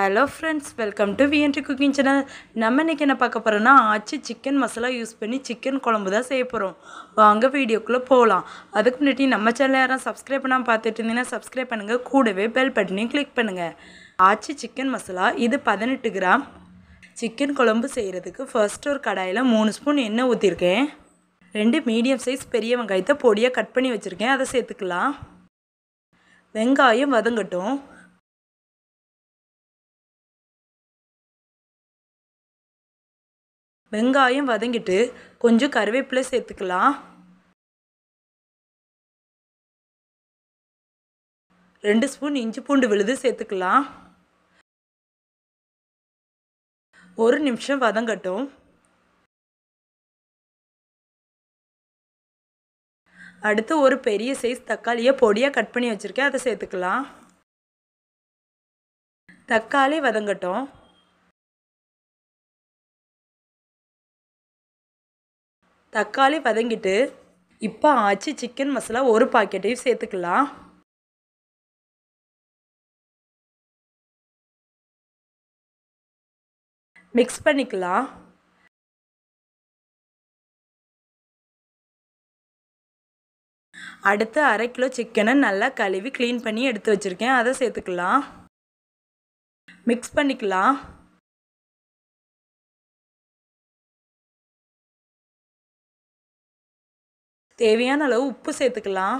hello friends welcome to VND cooking channel நம்ம இன்றைக்கி என்ன பார்க்க போகிறோன்னா ஆச்சி சிக்கன் மசாலா யூஸ் பண்ணி சிக்கன் குழம்பு தான் செய்ய போகிறோம் வாங்க வீடியோக்குள்ளே போகலாம் அதுக்கு முன்னாடி நம்ம சேனல் யாரும் சப்ஸ்கிரைப் பண்ணாமல் பார்த்துட்டு இருந்தீங்கன்னா சப்ஸ்கிரைப் பண்ணுங்கள் கூடவே பெல் பட்டனையும் கிளிக் பண்ணுங்கள் ஆச்சி சிக்கன் மசாலா இது பதினெட்டு கிராம் சிக்கன் குழம்பு செய்கிறதுக்கு ஃபர்ஸ்ட் ஒரு கடாயில் மூணு ஸ்பூன் எண்ணெய் ஊற்றிருக்கேன் ரெண்டு மீடியம் சைஸ் பெரிய வெங்காயத்தை பொடியாக கட் பண்ணி வச்சுருக்கேன் அதை சேர்த்துக்கலாம் வெங்காயம் வதங்கட்டும் வெங்காயம் வதங்கிட்டு கொஞ்சம் கருவேப்பிலை சேர்த்துக்கலாம் ரெண்டு ஸ்பூன் இஞ்சி பூண்டு விழுது சேர்த்துக்கலாம் ஒரு நிமிஷம் வதங்கட்டும் அடுத்து ஒரு பெரிய சைஸ் தக்காளியை பொடியாக கட் பண்ணி வச்சுருக்கேன் அதை சேர்த்துக்கலாம் தக்காளி வதங்கட்டும் தக்காளி வதங்கிட்டு இப்போ ஆச்சி சிக்கன் மசாலா ஒரு பாக்கெட்டையும் சேர்த்துக்கலாம் மிக்ஸ் பண்ணிக்கலாம் அடுத்து அரை கிலோ சிக்கனை நல்லா கழுவி க்ளீன் பண்ணி எடுத்து வச்சுருக்கேன் அதை சேர்த்துக்கலாம் மிக்ஸ் பண்ணிக்கலாம் தேவையான அளவு உப்பு சேர்த்துக்கலாம்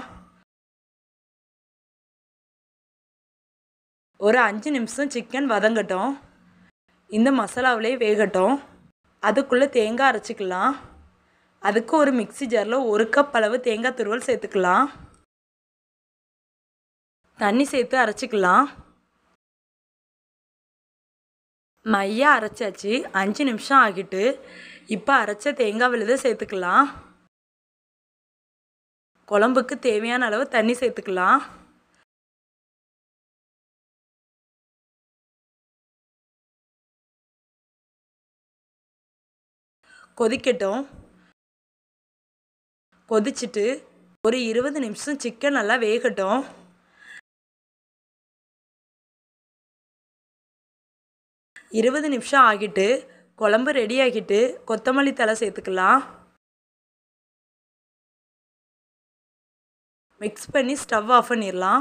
ஒரு அஞ்சு நிமிஷம் சிக்கன் வதங்கட்டும் இந்த மசாலாவிலே வேகட்டும் அதுக்குள்ளே தேங்காய் அரைச்சிக்கலாம் அதுக்கு ஒரு மிக்சி ஜாரில் ஒரு கப் அளவு தேங்காய் துருவல் சேர்த்துக்கலாம் தண்ணி சேர்த்து அரைச்சிக்கலாம் மையாக அரைச்சாச்சு அஞ்சு நிமிஷம் ஆகிட்டு இப்போ அரைச்ச தேங்காய் விழுதை சேர்த்துக்கலாம் குழம்புக்கு தேவையான அளவு தண்ணி சேர்த்துக்கலாம் கொதிக்கட்டும் கொதிச்சுட்டு ஒரு இருபது நிமிஷம் சிக்கன் நல்லா வேகட்டும் இருபது நிமிஷம் ஆகிட்டு குழம்பு ரெடி ஆகிட்டு கொத்தமல்லி தலை சேர்த்துக்கலாம் மிக்ஸ் பண்ணி ஸ்டவ் ஆஃப் பண்ணிடலாம்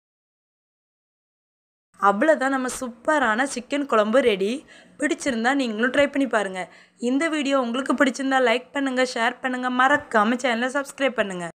அவ்வளோதான் நம்ம சூப்பரான சிக்கன் குழம்பு ரெடி பிடிச்சிருந்தா நீங்களும் ட்ரை பண்ணி பாருங்கள் இந்த வீடியோ உங்களுக்கு பிடிச்சிருந்தா லைக் பண்ணுங்கள் ஷேர் பண்ணுங்கள் மறக்காமல் சேனலை சப்ஸ்கிரைப் பண்ணுங்கள்